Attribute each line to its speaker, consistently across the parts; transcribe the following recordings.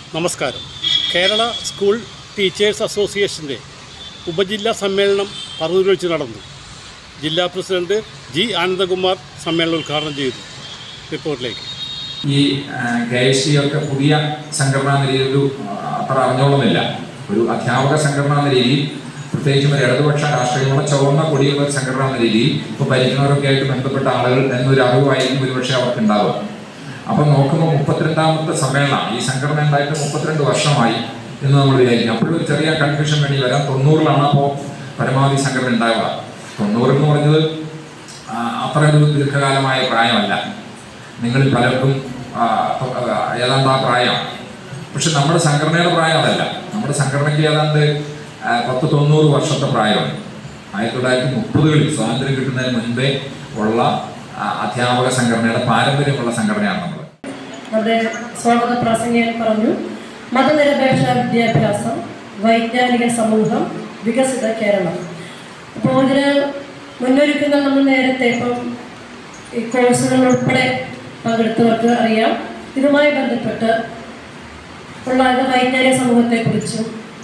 Speaker 1: നമസ്കാരം Kerala school teachers അസോസിയേഷൻ്റെ ഉപജില്ലാ സമ്മേളനം പറവൂരിൽ വെച്ച് നടന്നു ജില്ലാ പ്രസിഡന്റ് ജി ആനന്ദകുമാർ സമ്മേളനം ഉദ്ഘാടനം ചെയ്തു റിപ്പോർട്ടിലേക്ക്
Speaker 2: ഈ കെ എസ് ടി ഒക്കെ പുതിയ സംഘടനാ നിലയിൽ ഒരു ആ, അത്ര അറിഞ്ഞോളുന്നില്ല ഒരു അധ്യാപക സംഘടനാ നിലയിൽ പ്രത്യേകിച്ചും ഒരു ഇടതുപക്ഷ രാഷ്ട്രീയമുള്ള ചുവന്ന കൊടിയുള്ള ഒരു സംഘടനാ നിലയിൽ ഇപ്പോൾ ഭരിക്കുന്നവരൊക്കെ ആയിട്ട് ബന്ധപ്പെട്ട ആളുകൾ എന്നൊരു അറിവായിരിക്കും ഒരുപക്ഷെ അവർക്ക് ഉണ്ടാവുക അപ്പം നോക്കുമ്പോൾ മുപ്പത്തിരണ്ടാമത്തെ സമ്മേളനം ഈ സംഘടന ഉണ്ടായിട്ട് മുപ്പത്തിരണ്ട് വർഷമായി എന്ന് നമ്മൾ വിചാരിക്കും അപ്പോഴൊരു ചെറിയ കൺഫ്യൂഷൻ വേണ്ടി വരാം തൊണ്ണൂറിലാണ് അപ്പോൾ പരമാവധി സംഘടന ഉണ്ടാവുക തൊണ്ണൂറ് എന്ന് പറഞ്ഞത് ആ, അത്ര ഒരു ദീർഘകാലമായ പ്രായമല്ല നിങ്ങളിൽ പലർക്കും ആ, തൊ- ആ, ഏതാണ്ട് ആ പ്രായം പക്ഷെ നമ്മുടെ സംഘടനയുടെ പ്രായം അതല്ല നമ്മുടെ സംഘടനയ്ക്ക് ഏതാണ്ട് ആ, പത്ത് തൊണ്ണൂറ് വർഷത്തെ പ്രായമാണ് ആയിരത്തി തൊള്ളായിരത്തി മുപ്പതുകളിൽ സ്വാതന്ത്ര്യം കിട്ടുന്നതിന് മുൻപേ ഉള്ള ആ, അധ്യാപക സംഘടനയുടെ പാരമ്പര്യമുള്ള സംഘടനയാണ് നമ്മൾ
Speaker 3: നമ്മുടെ സ്വാഗത പ്രാസംഗികൻ പറഞ്ഞു മതനിരപേക്ഷ വിദ്യാഭ്യാസം വൈജ്ഞാനിക സമൂഹം വികസിത കേരളം അപ്പോൾ ഇതിന് മുന്നൊരുക്കങ്ങൾ നമ്മൾ നേരത്തെ ഇപ്പം ഈ കോഴ്സുകൾ ഉൾപ്പെടെ പങ്കെടുത്തവർക്ക് അറിയാം ഇതുമായി ബന്ധപ്പെട്ട് ഉള്ള ഇത് വൈജ്ഞാനിക സമൂഹത്തെക്കുറിച്ചും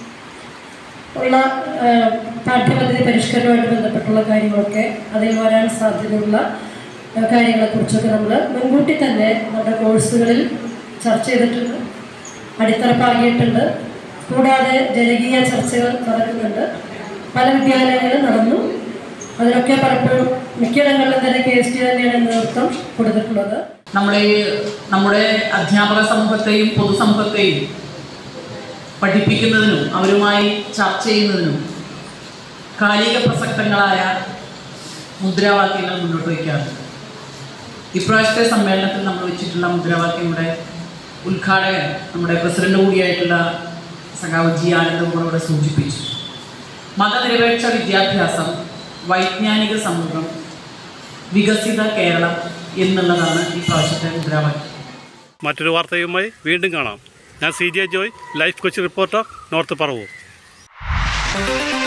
Speaker 3: ഉള്ള ആ, പാഠ്യപദ്ധതി പരിഷ്കരണവുമായിട്ട് ബന്ധപ്പെട്ടുള്ള കാര്യങ്ങളൊക്കെ അതിൽ വരാൻ സാധ്യതയുള്ള ആ, കാര്യങ്ങളെക്കുറിച്ചൊക്കെ നമ്മൾ മുൻകൂട്ടി തന്നെ നമ്മുടെ കോഴ്സുകളിൽ ചർച്ച ചെയ്തിട്ടുണ്ട് അടിത്തറപ്പാകിയിട്ടുണ്ട് കൂടാതെ ജനകീയ ചർച്ചകൾ നടക്കുന്നുണ്ട് പല വിദ്യാലയങ്ങളിൽ നടന്നു അതിലൊക്കെ പലപ്പോഴും മിക്കയിടങ്ങളിലും തന്നെ കെ എസ് ടി തന്നെയാണ് നേതൃത്വം കൊടുത്തിട്ടുള്ളത്
Speaker 4: നമ്മളെ നമ്മുടെ അധ്യാപക സമൂഹത്തെയും പൊതുസമൂഹത്തെയും പഠിപ്പിക്കുന്നതിനും അവരുമായി ചർച്ച ചെയ്യുന്നതിനും കാലിക പ്രസക്തങ്ങളായ മുദ്രാവാക്യങ്ങൾ മുന്നോട്ട് വയ്ക്കാറുണ്ട് ഇപ്രാവശ്യത്തെ സമ്മേളനത്തിൽ നമ്മൾ വെച്ചിട്ടുള്ള മുദ്രാവാക്യങ്ങളുടെ ഉദ്ഘാടകൻ നമ്മുടെ പ്രസിഡന്റ് കൂടിയായിട്ടുള്ള സഖാവ് ജി ആനന്ദകുമാർ ഇവിടെ സൂചിപ്പിച്ചു മതനിരപേക്ഷ വിദ്യാഭ്യാസം വൈജ്ഞാനിക സമൂഹം വികസിത കേരളം എന്നുള്ളതാണ് ഈ പ്രാവശ്യത്തെ മുദ്രാവാക്യം
Speaker 1: മറ്റൊരു വാർത്തയുമായി വീണ്ടും കാണാം ഞാൻ C J Joy life Kochi reporter north Paravur